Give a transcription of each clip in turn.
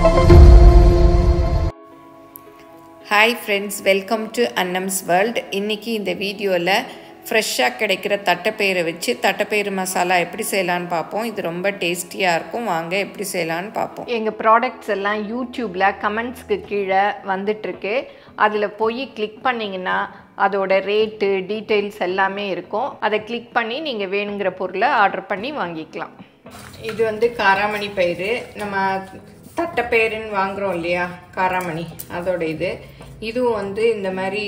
hi friends welcome to Annam's world இன்றைக்கி இந்த வீடியோவில் ஃப்ரெஷ்ஷாக கிடைக்கிற தட்டைப்பயிரை வச்சு தட்டைப்பயிறு மசாலா எப்படி செய்யலான்னு பார்ப்போம் இது ரொம்ப டேஸ்டியாக இருக்கும் வாங்க எப்படி செய்யலான்னு பார்ப்போம் எங்கள் ப்ராடக்ட்ஸ் எல்லாம் யூடியூப்பில் கமெண்ட்ஸ்க்கு கீழே வந்துட்டுருக்கு அதில் போய் கிளிக் பண்ணிங்கன்னா அதோட ரேட்டு டீட்டெயில்ஸ் எல்லாமே இருக்கும் அதை கிளிக் பண்ணி நீங்கள் வேணுங்கிற பொருளை ஆர்டர் பண்ணி வாங்கிக்கலாம் இது வந்து காராமணி பயிறு நம்ம தட்டைப்பயிறுன்னு வாங்குகிறோம் இல்லையா காராமணி அதோட இது இதுவும் வந்து இந்த மாதிரி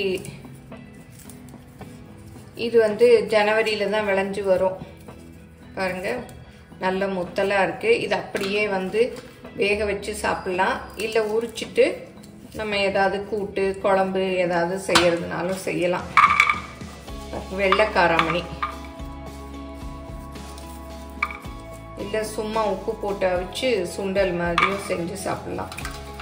இது வந்து ஜனவரியில் தான் விளைஞ்சு வரும் பாருங்க நல்ல முத்தலாக இருக்குது இது அப்படியே வந்து வேக வச்சு சாப்பிட்லாம் இல்லை உரிச்சிட்டு நம்ம ஏதாவது கூட்டு குழம்பு ஏதாவது செய்யறதுனாலும் செய்யலாம் வெள்ளை காராமணி இல்லை சும்மா உப்பு போட்டு அவிச்சு சுண்டல் மாதிரியும் செஞ்சு சாப்பிட்லாம்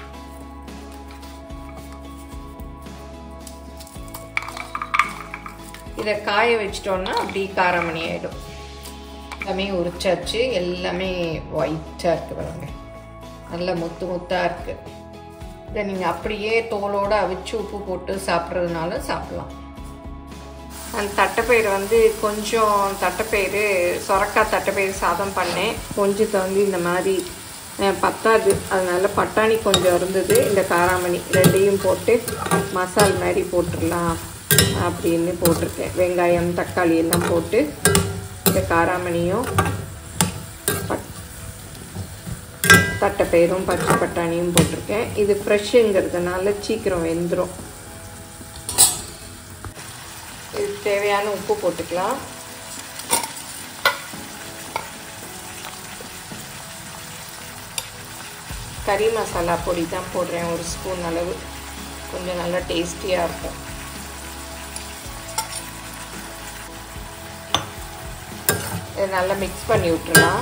இதை காய வச்சிட்டோன்னா அப்படி காரமணி ஆகிடும் எல்லாமே உரிச்சாச்சு எல்லாமே ஒயிட்டாக இருக்குது பாருங்க நல்ல முத்து முத்தாக இருக்குது இதை நீங்கள் அப்படியே தோலோடு அவிச்சு உப்பு போட்டு சாப்பிட்றதுனாலும் சாப்பிட்லாம் அந்த தட்டைப்பயிறு வந்து கொஞ்சம் தட்டைப்பயிறு சொரக்காய் தட்டைப்பயிறு சாதம் பண்ணேன் கொஞ்சத்தை வந்து இந்த மாதிரி பத்தாது அதனால பட்டாணி கொஞ்சம் இருந்தது இந்த காராமணி ரெண்டையும் போட்டு மசால் மாதிரி போட்டுடலாம் அப்படின்னு போட்டிருக்கேன் வெங்காயம் தக்காளி எல்லாம் போட்டு இந்த காராமணியும் பட் தட்டைப்பயிரும் பச்சை பட்டாணியும் போட்டிருக்கேன் இது ஃப்ரெஷ்ஷுங்கிறதுனால சீக்கிரம் வெந்துடும் இதுக்கு தேவையான உப்பு போட்டுக்கலாம் கறி மசாலா பொடி தான் போடுறேன் ஒரு ஸ்பூன் அளவு கொஞ்சம் நல்லா டேஸ்டியாக இருக்கும் இதை நல்லா மிக்ஸ் பண்ணி விட்டுறலாம்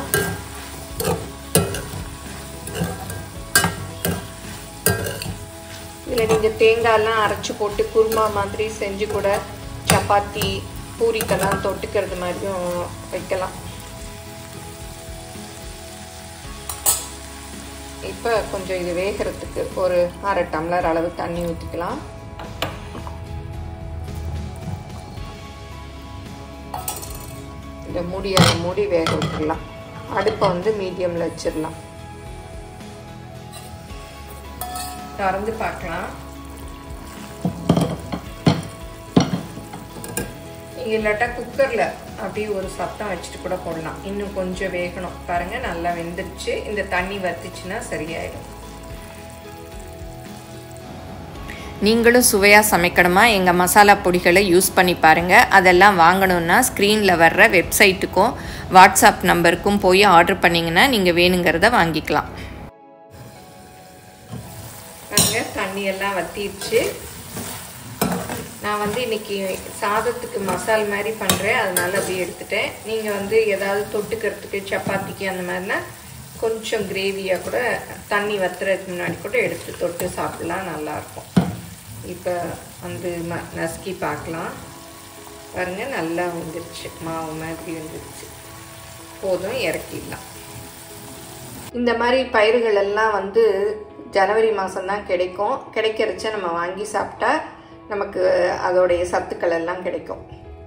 இதில் நீங்கள் தேங்காயெல்லாம் அரைச்சி போட்டு குருமா மாதிரி செஞ்சு கூட சப்பாத்தி பூரிக்கெல்லாம் தொட்டுக்கிறது மாதிரியும் வைக்கலாம் இப்போ கொஞ்சம் இது வேகிறதுக்கு ஒரு அரை டம்ளர் அளவு தண்ணி ஊற்றிக்கலாம் இந்த மூடி அந்த மூடி வேக விட்டுடலாம் அடுப்பை வந்து மீடியமில் வச்சிடலாம் திறந்து பார்க்கலாம் இல்லாட்டா குக்கரில் அப்படியே ஒரு சத்தம் வச்சுட்டு கூட போடலாம் இன்னும் கொஞ்சம் வேகணும் பாருங்கள் நல்லா வெந்துருச்சு இந்த தண்ணி வத்துச்சுன்னா சரியாயிடும் நீங்களும் சுவையாக சமைக்கணுமா எங்கள் மசாலா பொடிகளை யூஸ் பண்ணி பாருங்கள் அதெல்லாம் வாங்கணுன்னா ஸ்க்ரீனில் வர்ற வெப்சைட்டுக்கும் வாட்ஸ்அப் நம்பருக்கும் போய் ஆர்டர் பண்ணிங்கன்னா நீங்கள் வேணுங்கிறத வாங்கிக்கலாம் பாருங்க தண்ணி எல்லாம் வத்திடுச்சு நான் வந்து இன்னைக்கு சாதத்துக்கு மசால் மாதிரி பண்ணுறேன் அதனால அப்படியே எடுத்துட்டேன் நீங்கள் வந்து ஏதாவது தொட்டுக்கிறதுக்கு சப்பாத்திக்கு அந்த மாதிரினா கொஞ்சம் கிரேவியாக கூட தண்ணி வத்துறதுக்கு முன்னாடி கூட எடுத்து தொட்டு சாப்பிட்லாம் நல்லாயிருக்கும் இப்போ வந்து ம நசுக்கி பார்க்கலாம் பாருங்கள் நல்லா வந்துருச்சு மாவு மாதிரி வந்துருச்சு போதும் இறக்கிடலாம் இந்த மாதிரி பயிர்கள் எல்லாம் வந்து ஜனவரி மாதம்தான் கிடைக்கும் கிடைக்கிறச்ச நம்ம வாங்கி சாப்பிட்டா நமக்கு அதோடைய சத்துக்கள் எல்லாம் கிடைக்கும்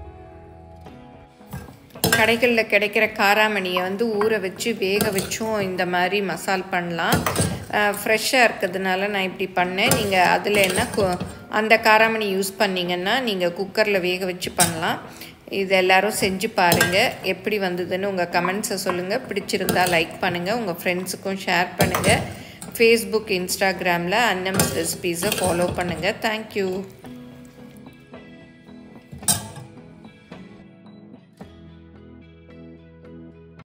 கடைகளில் கிடைக்கிற காராமணியை வந்து ஊற வச்சு வேக வச்சும் இந்த மாதிரி மசால் பண்ணலாம் ஃப்ரெஷ்ஷாக இருக்கிறதுனால நான் இப்படி பண்ணேன் நீங்கள் அதில் என்ன அந்த காராமணி யூஸ் பண்ணிங்கன்னா நீங்கள் குக்கரில் வேக வச்சு பண்ணலாம் இது எல்லோரும் செஞ்சு பாருங்கள் எப்படி வந்ததுன்னு உங்கள் கமெண்ட்ஸை சொல்லுங்கள் பிடிச்சிருந்தா லைக் பண்ணுங்கள் உங்கள் ஃப்ரெண்ட்ஸுக்கும் ஷேர் பண்ணுங்கள் ஃபேஸ்புக் இன்ஸ்டாகிராமில் அன்னம்ஸ் ரெசிபீஸை ஃபாலோ பண்ணுங்கள் தேங்க்யூ